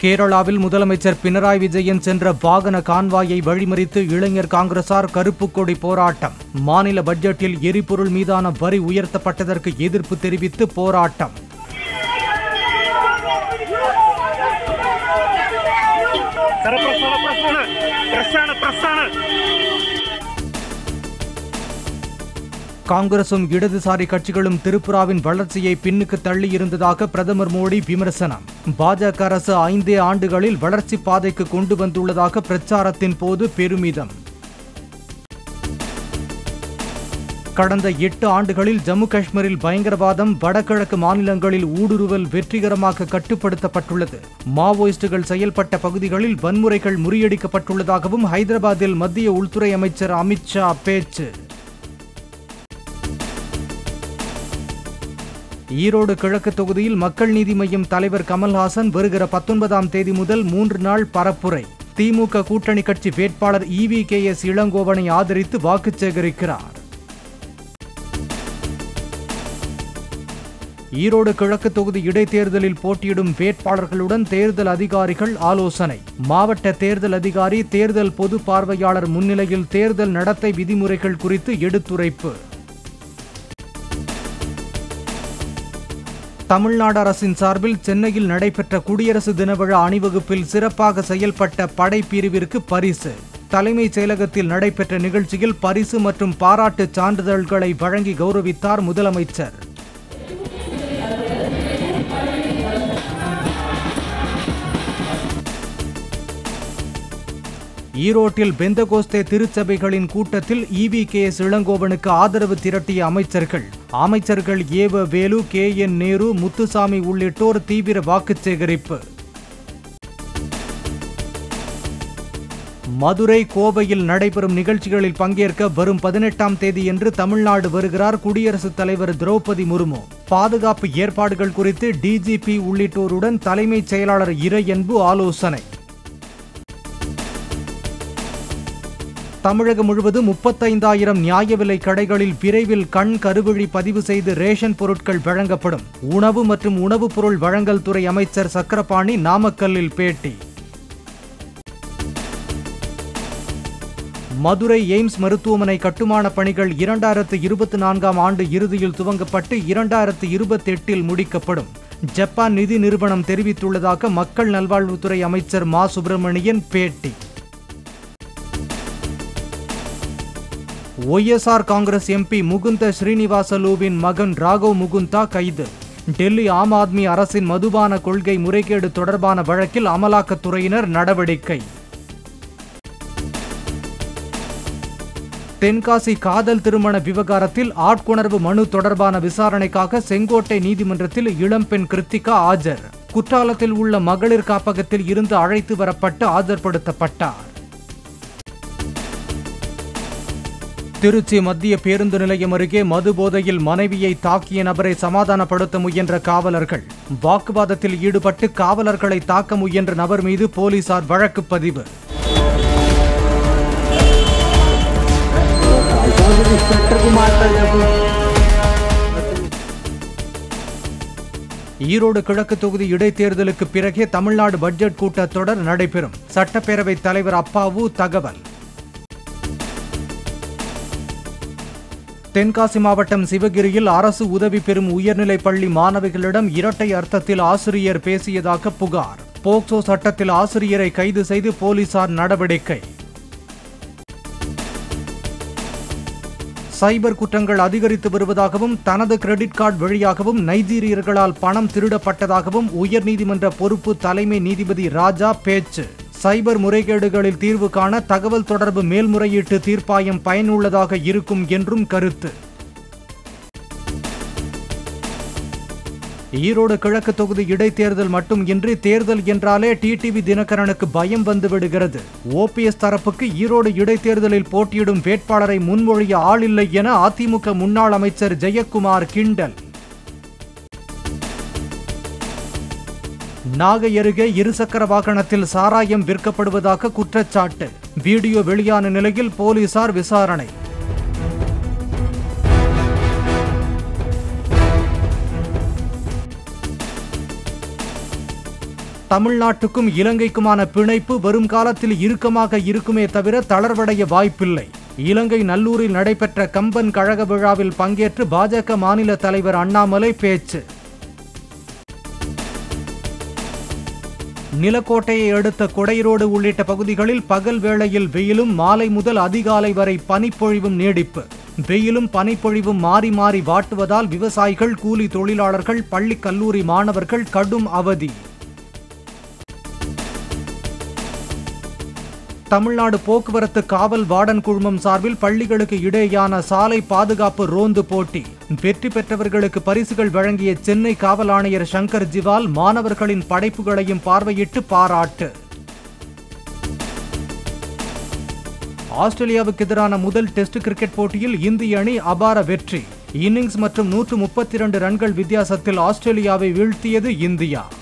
கேரளாவில் முதலமைச்சர் பினராயி விஜயன் சென்ற வாகன கான்வாயை வழிமறித்து இளைஞர் காங்கிரசார் கருப்பு கொடி போராட்டம் மாநில பட்ஜெட்டில் எரிபொருள் மீதான வரி உயர்த்தப்பட்டதற்கு எதிர்ப்பு தெரிவித்து போராட்டம் Сара просана, просана, просана, просана. காங்கிரசும் இடதுசாரி கட்சிகளும் திரிபுராவின் வளர்ச்சியை பின்னுக்கு தள்ளியிருந்ததாக பிரதமர் மோடி விமர்சனம் பாஜக அரசு ஐந்தே ஆண்டுகளில் வளர்ச்சி பாதைக்கு கொண்டு வந்துள்ளதாக பிரச்சாரத்தின் போது பெருமிதம் கடந்த எட்டு ஆண்டுகளில் ஜம்மு காஷ்மீரில் பயங்கரவாதம் வடகிழக்கு மாநிலங்களில் ஊடுருவல் வெற்றிகரமாக கட்டுப்படுத்தப்பட்டுள்ளது மாவோயிஸ்டுகள் செயல்பட்ட பகுதிகளில் வன்முறைகள் முறியடிக்கப்பட்டுள்ளதாகவும் ஹைதராபாத்தில் மத்திய உள்துறை அமைச்சர் அமித்ஷா பேச்சு ஈரோடு கிழக்கு தொகுதியில் மக்கள் நீதி மய்யம் தலைவர் கமல்ஹாசன் வருகிற பத்தொன்பதாம் தேதி முதல் மூன்று நாள் பரப்புரை திமுக கூட்டணி கட்சி வேட்பாளர் இவி கே எஸ் இளங்கோவனை ஆதரித்து வாக்கு சேகரிக்கிறார் ஈரோடு கிழக்கு தொகுதி இடைத்தேர்தலில் போட்டியிடும் வேட்பாளர்களுடன் தேர்தல் அதிகாரிகள் ஆலோசனை மாவட்ட தேர்தல் அதிகாரி தேர்தல் பொது பார்வையாளர் முன்னிலையில் தேர்தல் நடத்தை விதிமுறைகள் குறித்து எடுத்துரைப்பு தமிழ்நாடு அரசின் சார்பில் சென்னையில் நடைபெற்ற குடியரசு தின விழா அணிவகுப்பில் சிறப்பாக செயல்பட்ட படைப்பிரிவிற்கு பரிசு தலைமைச் செயலகத்தில் நடைபெற்ற நிகழ்ச்சியில் பரிசு மற்றும் பாராட்டுச் சான்றிதழ்களை வழங்கி கௌரவித்தார் முதலமைச்சர் ஈரோட்டில் பெந்தகோஸ்தே திருச்சபைகளின் கூட்டத்தில் இவி கே எஸ் இளங்கோவனுக்கு ஆதரவு திரட்டிய அமைச்சர்கள் அமைச்சர்கள் E V Velu K N Nehru Muthusamy உள்ளிட்டோர் தீவிர வாக்குச் சேகரிப்பு மதுரை கோவையில் நடைபெறும் நிகழ்ச்சிகளில் பங்கேற்க வரும் பதினெட்டாம் தேதியன்று தமிழ்நாடு வருகிறார் குடியரசுத் தலைவர் திரௌபதி முர்மு பாதுகாப்பு ஏற்பாடுகள் குறித்து டிஜிபி உள்ளிட்டோருடன் தலைமைச் செயலாளர் இறையன்பு ஆலோசனை தமிழகம் முழுவதும் முப்பத்தைந்தாயிரம் நியாய விலை கடைகளில் விரைவில் கண் கருவிழி பதிவு செய்து ரேஷன் பொருட்கள் வழங்கப்படும் உணவு மற்றும் உணவுப் பொருள் வழங்கல் துறை அமைச்சர் சக்கரபாணி நாமக்கல்லில் பேட்டி மதுரை எய்ம்ஸ் மருத்துவமனை கட்டுமான பணிகள் இரண்டாயிரத்து இருபத்தி நான்காம் ஆண்டு இறுதியில் துவங்கப்பட்டு இரண்டாயிரத்து இருபத்தி எட்டில் முடிக்கப்படும் ஜப்பான் நிதி நிறுவனம் தெரிவித்துள்ளதாக மக்கள் நல்வாழ்வுத்துறை அமைச்சர் மா சுப்பிரமணியன் பேட்டி ஒய்எஸ்ஆர் காங்கிரஸ் எம்பி முகுந்த ஸ்ரீனிவாசலுவின் மகன் ராகவ் முகுந்தா கைது டெல்லி ஆம் ஆத்மி அரசின் மதுபான கொள்கை முறைகேடு தொடர்பான வழக்கில் அமலாக்கத்துறையினர் நடவடிக்கை தென்காசி காதல் திருமண விவகாரத்தில் ஆட்கொணர்வு மனு தொடர்பான விசாரணைக்காக செங்கோட்டை நீதிமன்றத்தில் இளம்பெண் கிருத்திகா ஆஜர் குற்றாலத்தில் உள்ள மகளிர் காப்பகத்தில் இருந்து அழைத்து வரப்பட்டு ஆஜர்படுத்தப்பட்டார் திருச்சி மத்திய பேருந்து நிலையம் அருகே மது போதையில் மனைவியை தாக்கிய நபரை சமாதானப்படுத்த முயன்ற காவலர்கள் வாக்குவாதத்தில் ஈடுபட்டு காவலர்களை தாக்க முயன்ற நபர் மீது போலீசார் வழக்கு பதிவு ஈரோடு கிழக்கு தொகுதி இடைத்தேர்தலுக்கு பிறகே தமிழ்நாடு பட்ஜெட் கூட்டத்தொடர் நடைபெறும் சட்டப்பேரவைத் தலைவர் அப்பாவு தகவல் தென்காசி மாவட்டம் சிவகிரியில் அரசு உதவி பெறும் உயர்நிலைப் பள்ளி மாணவிகளிடம் இரட்டை அர்த்தத்தில் ஆசிரியர் பேசியதாக புகார் போக்சோ சட்டத்தில் ஆசிரியரை கைது செய்து போலீசார் நடவடிக்கை சைபர் குற்றங்கள் அதிகரித்து வருவதாகவும் தனது கிரெடிட் கார்டு வழியாகவும் நைஜீரியர்களால் பணம் திருடப்பட்டதாகவும் உயர்நீதிமன்ற பொறுப்பு தலைமை நீதிபதி ராஜா பேச்சு சைபர் முறைகேடுகளில் தீர்வு காண தகவல் தொடர்பு மேல்முறையீட்டு தீர்ப்பாயம் பயனுள்ளதாக இருக்கும் என்றும் கருத்து ஈரோடு கிழக்கு தொகுதி இடைத்தேர்தல் மட்டும் இன்றி தேர்தல் என்றாலே டிடிவி தினகரனுக்கு பயம் வந்து விடுகிறது ஓபிஎஸ் தரப்புக்கு ஈரோடு இடைத்தேர்தலில் போட்டியிடும் வேட்பாளரை முன்மொழிய ஆளில்லை என அதிமுக முன்னாள் அமைச்சர் ஜெயக்குமார் கிண்டல் நாகை அருகே இருசக்கர வாகனத்தில் சாராயம் விற்கப்படுவதாக குற்றச்சாட்டு வீடியோ வெளியான நிலையில் போலீசார் விசாரணை தமிழ்நாட்டுக்கும் இலங்கைக்குமான பிணைப்பு வரும் காலத்தில் இறுக்கமாக இருக்குமே தவிர தளர்வடைய வாய்ப்பில்லை இலங்கை நல்லூரில் நடைபெற்ற கம்பன் கழக விழாவில் பங்கேற்று பாஜக மாநில தலைவர் அண்ணாமலை பேச்சு நிலக்கோட்டையை அடுத்த கொடைரோடு உள்ளிட்ட பகுதிகளில் பகல் வேளையில் வெயிலும் மாலை முதல் அதிகாலை வரை பனிப்பொழிவும் நீடிப்பு வெயிலும் பனிப்பொழிவும் மாறி மாறி வாட்டுவதால் விவசாயிகள் கூலி தொழிலாளர்கள் பள்ளி கல்லூரி மாணவர்கள் கடும் அவதி தமிழ்நாடு போக்குவரத்து காவல் வார்டன் குழுமம் சார்பில் பள்ளிகளுக்கு இடையேயான சாலை பாதுகாப்பு ரோந்து போட்டி வெற்றி பெற்றவர்களுக்கு பரிசுகள் வழங்கிய சென்னை காவல் ஆணையர் சங்கர் ஜிவால் மாணவர்களின் படைப்புகளையும் பார்வையிட்டு பாராட்டு ஆஸ்திரேலியாவுக்கு எதிரான முதல் டெஸ்ட் கிரிக்கெட் போட்டியில் இந்திய அணி அபார வெற்றி இன்னிங்ஸ் மற்றும் நூற்று முப்பத்தி இரண்டு ரன்கள் வித்தியாசத்தில் ஆஸ்திரேலியாவை வீழ்த்தியது இந்தியா